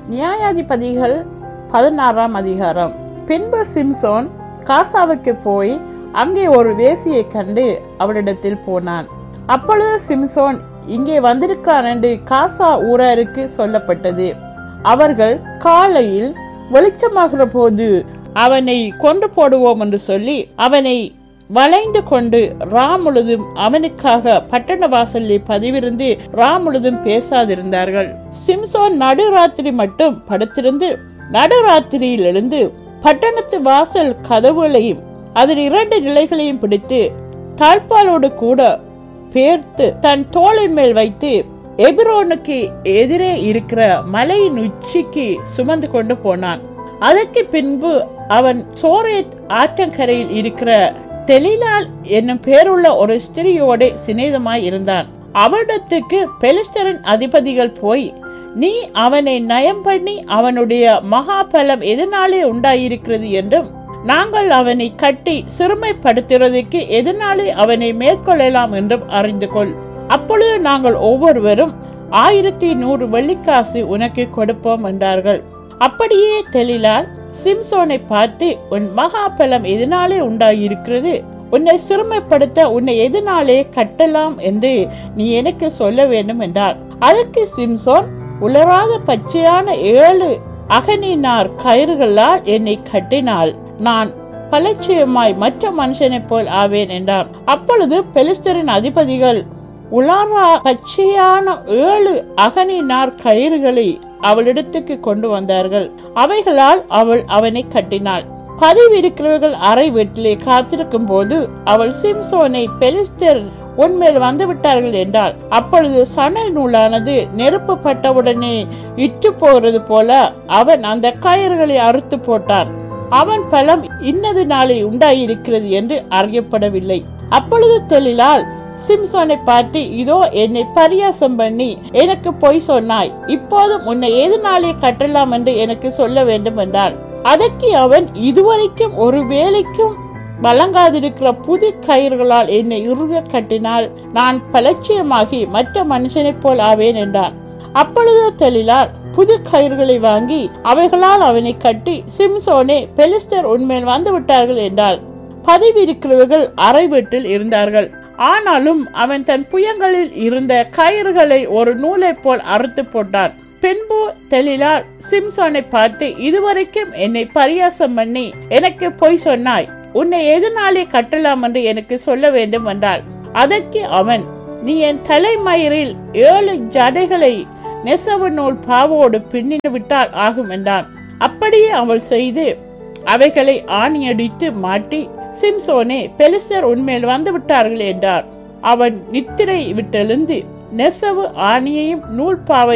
நியாயாதிபதிகள் பதினாறாம் அதிகாரம் பின்பு சிம்சோன் காசாவுக்கு போய் அங்கே ஒரு வேசியை கண்டு அவளிடத்தில் போனான் அப்பொழுது சிம்சோன் இங்கே வந்திருக்கிறான் என்று காசா ஊராருக்கு சொல்லப்பட்டது அவர்கள் காலையில் வெளிச்சமாகிற போது அவனை கொண்டு போடுவோம் என்று சொல்லி அவனை வளைந்து கொண்டு ரா முழுதும் அவனுக்காக பட்டண வாசலில் பதிவிருந்து ரா முழுதும் பேசாதிருந்தார்கள் சிம்சோன் நடுராத்திரி மட்டும் படுத்திருந்து நடுராத்திரியில் எழுந்து பட்டணத்து வாசல் கதவுகளையும் அதன் இரண்டு நிலைகளையும் பிடித்து தாழ்பாலோடு கூட பேர்த்து தன் தோளின் மேல் வைத்து எபிரோனுக்கு எதிரே இருக்கிற மலையின் உச்சிக்கு சுமந்து கொண்டு போனான் அதற்கு பின்பு அவன் சோரேத் ஆற்றங்கரையில் இருக்கிற தெலிலால் என்னும் பேருள்ள ஒரு ஸ்திரியோடு சிநேகமாய் இருந்தான் அவனிடத்துக்கு பெலிஸ்தரின் அதிபதிகள் போய் நீ அவனை நயம் பண்ணி அவனுடைய மகாபலம் எதனாலே உண்டாயிருக்கிறது என்றும் நாங்கள் அவனை கட்டி சிறுமைப்படுத்துறதுக்கு எதனாலே அவனை மேற்கொள்ளலாம் என்றும் அறிந்து கொள் அப்பொழுது நாங்கள் ஒவ்வொருவரும் ஆயிரத்தி நூறு வெள்ளிக்காசு உனக்கு கொடுப்போம் என்றார்கள் அப்படியே தெளிலால் சிம்சோனை பார்த்து உன் மகாபலம் எதனாலே உண்டாயிருக்கிறது உன்னை சிறுமைப்படுத்த உன்னை எதனாலே கட்டலாம் என்று நீ எனக்கு சொல்ல வேண்டும் என்றார் அதற்கு சிம்சோன் உலராத பச்சையான ஏழு அகனினார் கயிறுகளால் என்னை கட்டினால் நான் பலட்சியமாய் மற்ற மனுஷனைப் போல் ஆவேன் என்றார் அப்பொழுது பெலிஸ்தரின் அதிபதிகள் உலாரா பச்சையான ஏழு அகனினார் கயிறுகளை அவளிடத்துக்கு கொண்டு வந்தார்கள் அவைகளால் அவள் அவனை கட்டினாள் பதிவு இருக்கிறவர்கள் அறை வீட்டிலே காத்திருக்கும் போது அவள் சிம்சோனை பெலிஸ்தர் உன்மேல் வந்து விட்டார்கள் என்றால் அப்பொழுது சணல் நூலானது நெருப்பு பட்டவுடனே இட்டு போகிறது போல அவன் அந்த கயிறுகளை அறுத்து போட்டான் அவன் பலம் இன்னது நாளை உண்டாயிருக்கிறது என்று அறியப்படவில்லை அப்பொழுது தெளிலால் சிம்சோனை பார்த்து இதோ என்னை பரியாசம் பண்ணி எனக்கு பொய் சொன்னாய் இப்போதும் உன்னை எது நாளே கட்டலாம் என்று எனக்கு சொல்ல வேண்டும் என்றால் அதற்கு அவன் இதுவரைக்கும் ஒரு வேலைக்கும் வழங்காதிருக்கிற புது கயிறுகளால் என்னை இறுக கட்டினால் நான் பலட்சியமாகி மற்ற மனுஷனைப் போல் ஆவேன் என்றான் அப்பொழுது தெளிலால் புது கயிறுகளை வாங்கி அவைகளால் அவனை கட்டி சிம்சோனே பெலிஸ்தர் உண்மையில் வந்து விட்டார்கள் என்றால் பதவி இருக்கிறவர்கள் அறை வீட்டில் இருந்தார்கள் ஆனாலும் அவன் தன் புயங்களில் இருந்த கயிறுகளை ஒரு நூலை போல் அறுத்து போட்டான் பின்பு தெளிலால் சிம்சோனை பார்த்து இதுவரைக்கும் என்னை பரியாசம் பண்ணி எனக்கு பொய் சொன்னாய் உன்னை எதனாலே கட்டலாம் என்று எனக்கு சொல்ல வேண்டும் என்றால் அதற்கு அவன் நீ என் தலைமயிரில் ஏழு ஜடைகளை நெசவு நூல் பாவோடு பின்னிட்டு விட்டால் ஆகும் என்றான் அப்படியே அவள் செய்து அவைகளை ஆணியடித்து மாட்டி சிம்சோனே பெலிஸ்தர் உண்மையில் வந்து விட்டார்கள் என்றார் அவன் நித்திரை விட்டெழுந்து நெசவு ஆணியையும் நூல் பாவை